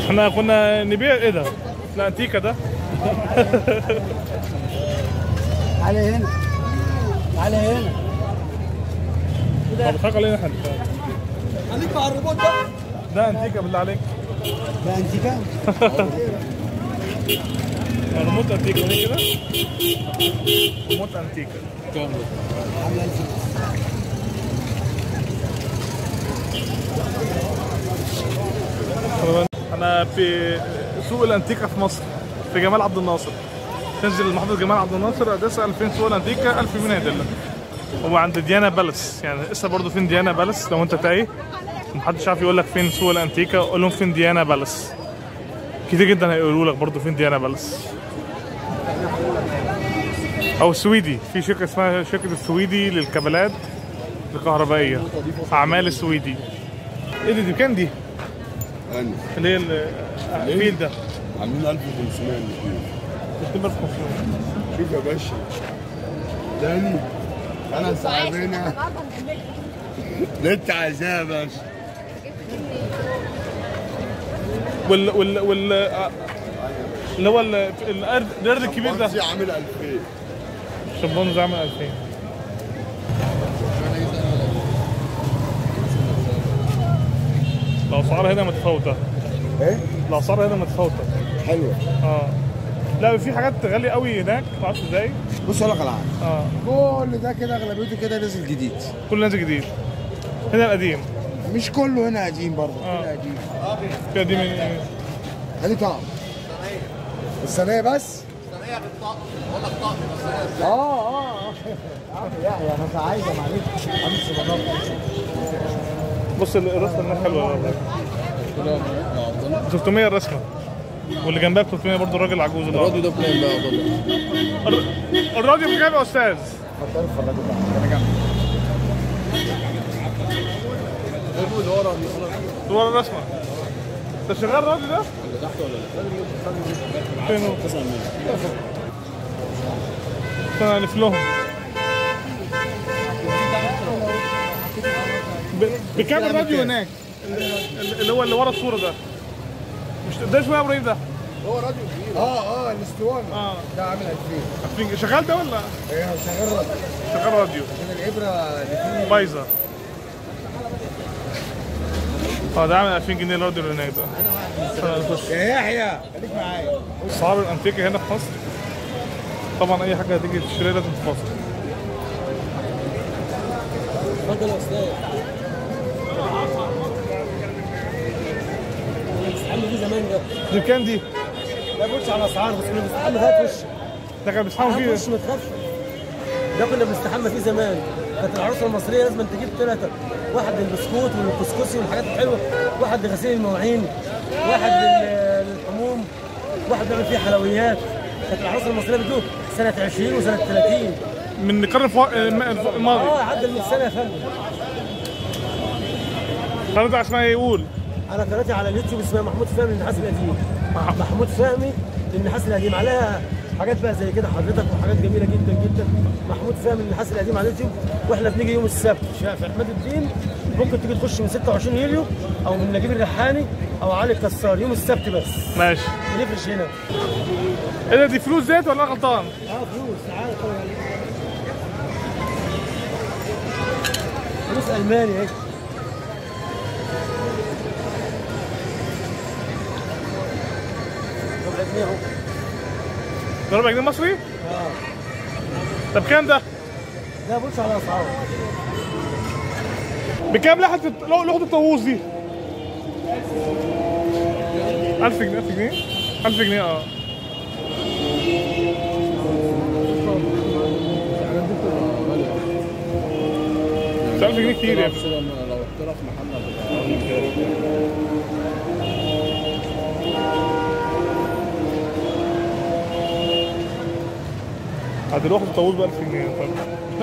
احنا كنا نبيع ايه ده؟ لا انتيكا ده تعالى هنا تعالى هنا طب بتضحك علينا احنا خليك مع الريموت ده ده انتيكا بالله عليك ده انتيكا ريموت انتيكا ليه كده؟ ريموت انتيكا عامله الفلوس طبعاً انا في سوق الانتيكا في مصر في جمال عبد الناصر تنزل محافظة جمال عبد الناصر تسأل فين سوق الانتيكا 1000 جنيه هيدلك هو عند ديانا بالاس يعني لسه برضه فين ديانا بالاس لو انت تايه محدش عارف يقول لك فين سوق الانتيكا قول لهم فين ديانا بالاس كتير جدا هيقولوا لك برضه فين ديانا بالاس او السويدي في شركه اسمها شركه السويدي للكابلات الكهربائيه اعمال السويدي ايه دي, دي كام دي أنا اللي هي ال- الفيل ده عاملين 1500 الاثنين 2500 شوف يا باشا تاني انا صاحبنا اللي انت عايزاه يا باشا وال وال وال آه، اللي هو ال- القرد القرد الكبير ده بونسي عامل 2000 شمبانزي عامل 2000 الاسعار هنا متفاوته ايه الاسعار هنا متفاوته حلوه اه لا في حاجات غاليه قوي هناك ما اعرفش ازاي بص اقول لك على حاجه اه كل ده كده اغلبيته كده نزل جديد كل نازل جديد هنا القديم مش كله هنا قديم برضه آه. هنا قديم في قديم إيه؟ ادي طقم الصينيه بس اه اه اه يحيى انا كنت عايزه معلش عايز صداقه بص الرسمه هناك حلوه والله 300 الرسمه واللي جنبها ب 300 برضه الراجل العجوز ده الراديو ده بكام بقى يا بابا؟ الر- الراديو بكام يا استاذ؟ اتفضل اتفرج انا جنبك صور الرسمه انت شغال الراديو ده؟ اللي تحت ولا لا؟ فين هو؟ 9 انا الف لهم ب- بكام الراديو هناك؟ اللي اللي هو اللي ورا الصوره ده مش ده شويه يا ابراهيم ده اه اه الاسطوانه اه ده عامل 2000 شغال ده ولا ايه شغال رد شغال راديو عشان الابره اللي فيه بايظه اه ده عامل 2000 جنيه الراديو اللي هناك ده أنا هنخش. يا يحيى خليك معايا اسعار الانتيكه هنا في مصر طبعا اي حاجه هتيجي تشتريها لازم تفاصل اتفضل يا استاذ بنستحمى فيه زمان ده دي بكام دي؟ لا بص على اسعار بس كنا بنستحمى فيها وش ده كان بيسحبوا فيه وش ما تخافش ده كنا بنستحمى فيه زمان كانت العروسه المصريه لازم تجيب ثلاثه واحد للبسكوت والكسكسي والحاجات الحلوه واحد لغسيل المواعين واحد لل- للحموم واحد بيعمل فيه حلويات كانت العروسه المصريه بتدوق سنه 20 وسنه 30 من القرن الفو- الم- الف- الماضي اه عدى ال 100 سنه يا فندم قناة اسمها ايه يقول انا قناتي على اليوتيوب اسمها محمود فهمي للنحاس القديم محمود فهمي للنحاس القديم عليها حاجات بقى زي كده حضرتك وحاجات جميله جدا جدا محمود فهمي للنحاس القديم على اليوتيوب واحنا بنيجي يوم السبت شا- في عماد الدين ممكن تيجي تخش من 26 يوليو او من نجيب الريحاني او علي الكسار يوم السبت بس ماشي بنفرش هنا ايه ده دي فلوس زيت ولا انا غلطان؟ اه فلوس تعالى طبعا فلوس الماني اهي ربع جنيه اهو ده ربع جنيه مصري؟ اه طب كام ده؟ لا بص على اسعار بكام لوحة الت- لو- لوحة الطاووس دي؟ 1000 جنيه 1000 جنيه؟ 1000 جنيه اه بس 1000 جنيه كتير يا ابني لو احترف محل هتبقى عاد لوحة الطاووس ب 1000 جنيه طيب.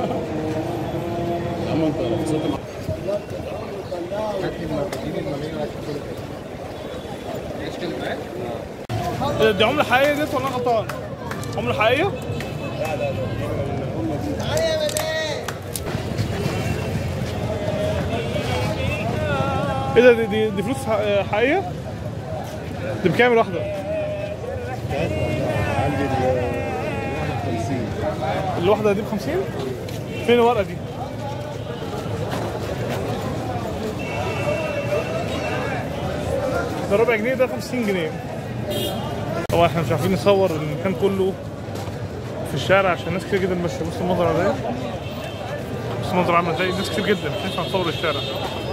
يا عم انت لو خسرت مع إيه دي عملة حقيقية ديت ولا انا غلطان؟ عملة حقيقية؟ ايه ده دي, دي, دي فلوس ح- حقيقية؟ دي بكام الواحدة؟ عندي ال 51 الواحدة دي ب 50 فين الورقة دي؟ ده ربع جنيه ده 50 جنيه طبعا احنا مش عارفين نصور المكان كله في الشارع عشان ناس كتير جدا ماشيه بص المنظر على ايه بص المنظر عامل ازاي ناس كتير جدا مش هينفع نصور الشارع